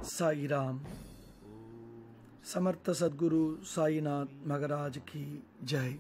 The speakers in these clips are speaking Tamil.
சாயிராம் சமர்த்த சத்குரு சாயிநாத் மகராஜ் கி ஜெய்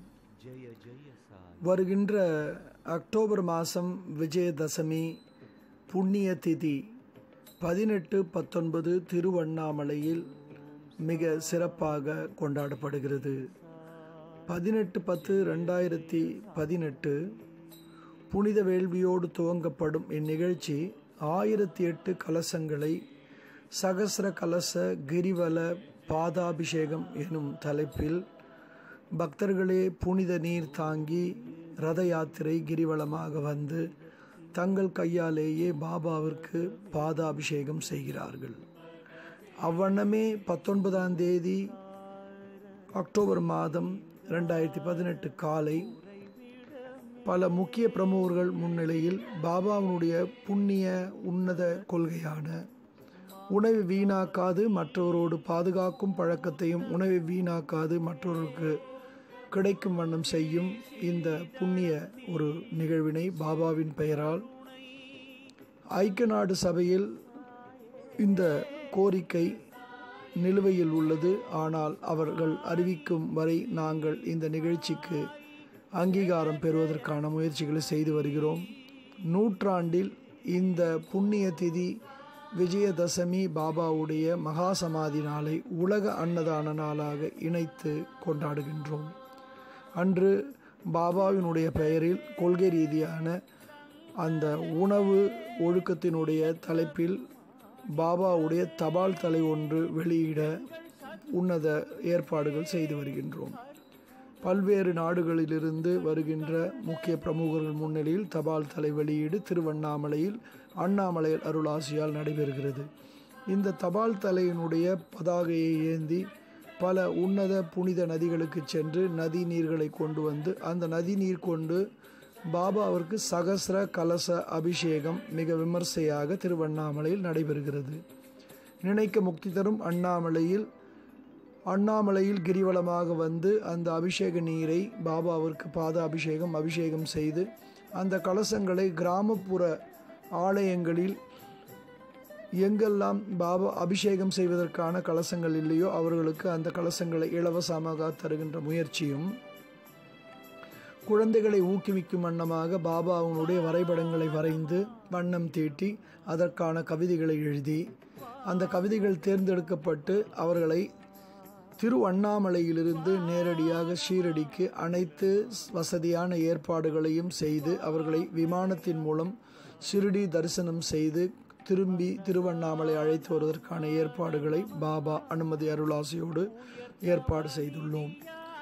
வருகின்ற அக்டோபர் மாதம் விஜயதசமி புண்ணிய திதி பதினெட்டு பத்தொன்பது திருவண்ணாமலையில் மிக சிறப்பாக கொண்டாடப்படுகிறது பதினெட்டு பத்து ரெண்டாயிரத்தி பதினெட்டு புனித வேள்வியோடு துவங்கப்படும் இந்நிகழ்ச்சி ஆயிரத்தி எட்டு கலசங்களை சகசிர கலச கிரிவல பாதாபிஷேகம் எனும் தலைப்பில் பக்தர்களே புனித நீர் தாங்கி ரத யாத்திரை கிரிவலமாக வந்து தங்கள் கையாலேயே பாபாவிற்கு பாதாபிஷேகம் செய்கிறார்கள் அவ்வண்ணமே பத்தொன்பதாம் தேதி அக்டோபர் மாதம் ரெண்டாயிரத்தி பதினெட்டு காலை பல முக்கிய பிரமுகர்கள் முன்னிலையில் பாபாவினுடைய புண்ணிய உன்னத கொள்கையான உணவை வீணாக்காது மற்றவரோடு பாதுகாக்கும் பழக்கத்தையும் உணவை வீணாக்காது மற்றவர்களுக்கு கிடைக்கும் வண்ணம் செய்யும் இந்த புண்ணிய ஒரு நிகழ்வினை பாபாவின் பெயரால் ஐக்கிய நாடு சபையில் இந்த கோரிக்கை நிலுவையில் உள்ளது ஆனால் அவர்கள் அறிவிக்கும் வரை நாங்கள் இந்த நிகழ்ச்சிக்கு அங்கீகாரம் பெறுவதற்கான முயற்சிகளை செய்து வருகிறோம் நூற்றாண்டில் இந்த புண்ணிய திதி விஜயதசமி பாபாவுடைய மகா சமாதி நாளை உலக அன்னதான நாளாக இணைத்து கொண்டாடுகின்றோம் அன்று பாபாவினுடைய பெயரில் கொள்கை ரீதியான அந்த உணவு ஒழுக்கத்தினுடைய தலைப்பில் பாபாவுடைய தபால் தலை ஒன்று வெளியிட உன்னத ஏற்பாடுகள் செய்து வருகின்றோம் பல்வேறு நாடுகளிலிருந்து வருகின்ற முக்கிய பிரமுகர்கள் முன்னிலையில் தபால் தலை வெளியீடு திருவண்ணாமலையில் அண்ணாமலையில் அருளாசியால் நடைபெறுகிறது இந்த தபால் தலையினுடைய பதாகையை ஏந்தி பல உன்னத புனித நதிகளுக்கு சென்று நதி நீர்களை கொண்டு வந்து அந்த நதி நீர் கொண்டு பாபாவிற்கு சகசிர கலச அபிஷேகம் மிக விமர்சையாக திருவண்ணாமலையில் நடைபெறுகிறது நினைக்க முக்தி தரும் அண்ணாமலையில் அண்ணாமலையில் கிரிவலமாக வந்து அந்த அபிஷேக நீரை பாபாவிற்கு பாத அபிஷேகம் அபிஷேகம் செய்து அந்த கலசங்களை கிராமப்புற ஆலயங்களில் எங்கெல்லாம் பாபா அபிஷேகம் செய்வதற்கான கலசங்கள் இல்லையோ அவர்களுக்கு அந்த கலசங்களை இலவசமாக தருகின்ற முயற்சியும் குழந்தைகளை ஊக்குவிக்கும் வண்ணமாக பாபா அவனுடைய வரைபடங்களை வரைந்து வண்ணம் தீட்டி அதற்கான கவிதைகளை எழுதி அந்த கவிதைகள் தேர்ந்தெடுக்கப்பட்டு அவர்களை திரு அண்ணாமலையிலிருந்து நேரடியாக ஷீரடிக்கு அனைத்து வசதியான ஏற்பாடுகளையும் செய்து அவர்களை விமானத்தின் மூலம் ஷிரடி தரிசனம் செய்து திரும்பி திருவண்ணாமலை அழைத்து வருவதற்கான ஏற்பாடுகளை பாபா அனுமதி அருளாசியோடு ஏற்பாடு செய்துள்ளோம்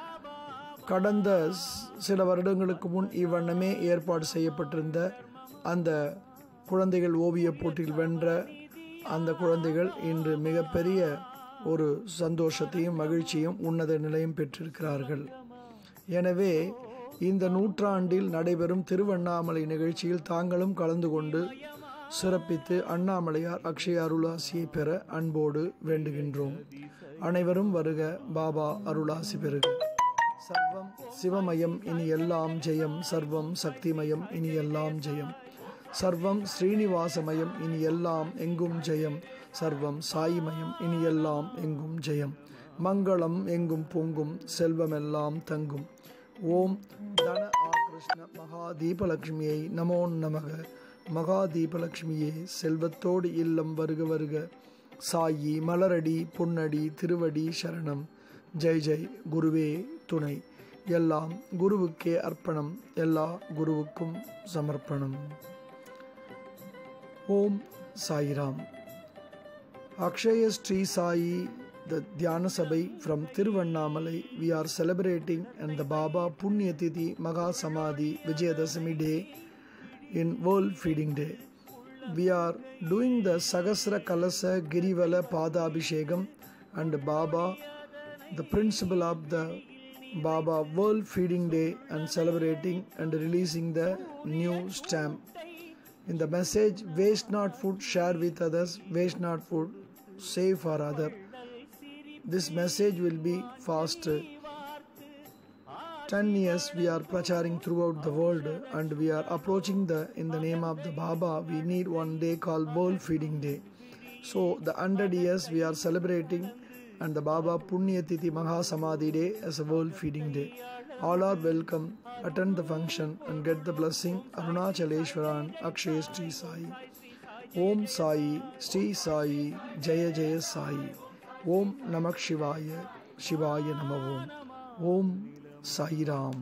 கடந்த சில வருடங்களுக்கு முன் இவ்வண்ணமே ஏற்பாடு செய்யப்பட்டிருந்த அந்த குழந்தைகள் ஓவியப் போட்டியில் வென்ற அந்த குழந்தைகள் இன்று மிகப்பெரிய ஒரு சந்தோஷத்தையும் மகிழ்ச்சியும் உன்னத நிலையும் பெற்றிருக்கிறார்கள் எனவே இந்த நூற்றாண்டில் நடைபெறும் திருவண்ணாமலை நிகழ்ச்சியில் தாங்களும் கலந்து கொண்டு சிறப்பித்து அண்ணாமலையார் அக்ஷய அருளாசியை பெற அன்போடு வேண்டுகின்றோம் அனைவரும் வருக பாபா அருளாசி பெறுக சர்வம் சிவமயம் இனி எல்லாம் ஜெயம் சர்வம் சக்திமயம் இனி எல்லாம் ஜெயம் சர்வம் ஸ்ரீனிவாசமயம் இனி எல்லாம் எங்கும் ஜெயம் சர்வம் சாயிமயம் இனி எல்லாம் எங்கும் ஜெயம் மங்களம் எங்கும் பொங்கும் செல்வமெல்லாம் தங்கும் ஓம் தன ஆகிருஷ்ண மகா தீபலட்சுமியை நமோ நமக மகா தீபலட்சுமியே செல்வத்தோடு இல்லம் வருக வருக சாயி மலரடி பொன்னடி திருவடி சரணம் ஜெய் ஜெய் குருவே துணை எல்லாம் குருவுக்கே அர்ப்பணம் எல்லா குருவுக்கும் சமர்ப்பணம் ஓம் Sairam Akshaya Sri Sai the Dhyana Sabai from Tiruvannamalai, we are celebrating and the Baba Punya Tithi Maha Samadhi Vijayadasami Day in World Feeding Day. We are doing the Sagasra Kalasa Girivala Pada Abhishekam and Baba, the principle of the Baba World Feeding Day and celebrating and releasing the new stamp. In the message, waste not food, share with others, waste not food, save for other. This message will be fast. 10 years we are pracharing throughout the world and we are approaching the in the name of the baba we need one day called world feeding day So, the 100 years we are celebrating and the Baba Punya Tithi Maha Samadhi Day as a World Feeding Day. All are welcome, attend the function and get the blessing Arunachaleshwaran Akshaya Sri Sai. Om Sai, Sri Sai, Jaya Jaya Sai. Om Namak Shivaya, Shivaya Namavom. Om Sai Ram.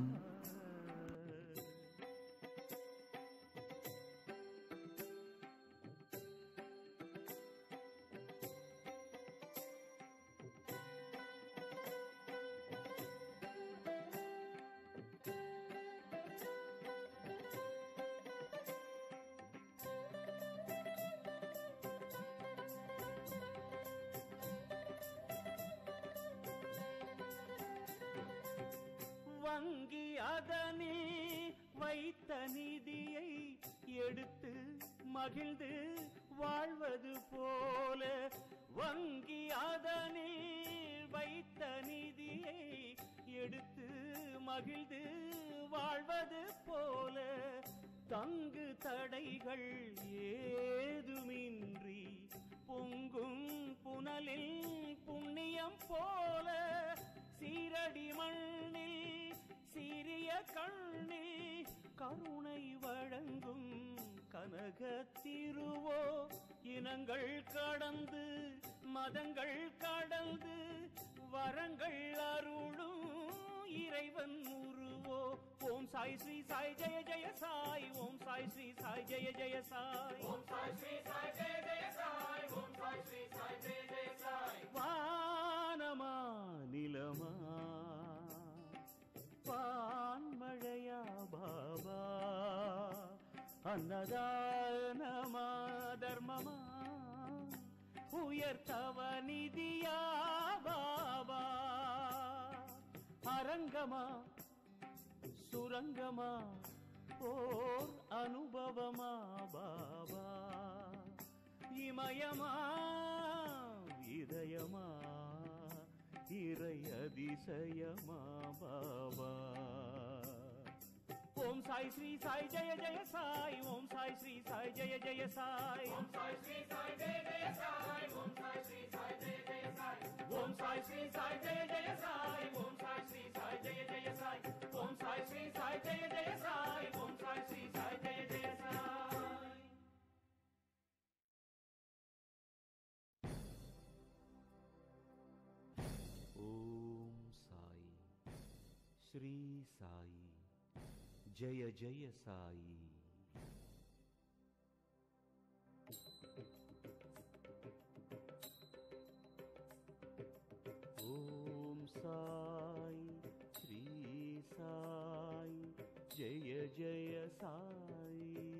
வங்கி அதனில் வைத்த நிதியை எடுத்து மகிழ்ந்து வாழ்வது போல வங்கி அதனில் வைத்த நிதியை எடுத்து மகிழ்ந்து வாழ்வது போல தங்கு தடைகள் ஏதுமின்றி பொங்கும் புனலில் புண்ணியம் போல சீரடி மண்ணில் சிறிய கண்ணில் கருணை வழங்கும் கனக திருவோ இனங்கள் கடந்து மதங்கள் கடந்து வரங்கள் அருளும் இறைவன் உருவோ ஓம் சாய் ஸ்ரீ சாய் ஜெய ஜெய சாய் ஓம் சாய் ஸ்ரீ சாய் ஜெய ஜெய சாய் ஓம் சாய் ஸ்ரீ சாய் ஜெய ஜெய சாய் ஓம் சாய் ஸ்ரீ சாய் ஜெய ஜெய சாய் வானமா நிலமா வான்மழையா பாபா அன்னதானமா தர்மமா உயர்த்தவ நிதியா பாபா அரங்கமா சுரங்கமா ஓர் அனுபவமா பாபா இமயமா இதயமா இறை அதிசயமா பாபா ஓம் சாய் ஸ்ரீ சாய் ஜெய ஜெய சாய் ஓம் சாய் ஸ்ரீ சாய் ஜெய ஜெய சாய் ஓம் சாய் ஸ்ரீ சாய் ஜெய ஜெய சாய் ஓம் சாய் ஸ்ரீ சாய் ஜெய ஜெய சாய் ஓம் சாய் ஸ்ரீ சாய் ஜெய ஜெய சாய் ஓம் சாய் ஸ்ரீ சாய் ஜெய ஜெய சாய் ஓம் சாய் ஸ்ரீ சாய் ஜெய ஜெய சாய் ஓம் சாய் ஸ்ரீ சாய் ஜெய ஜெய சாய் ॐ साई श्री साई जय जय साई ॐ साई श्री साई जय जय साई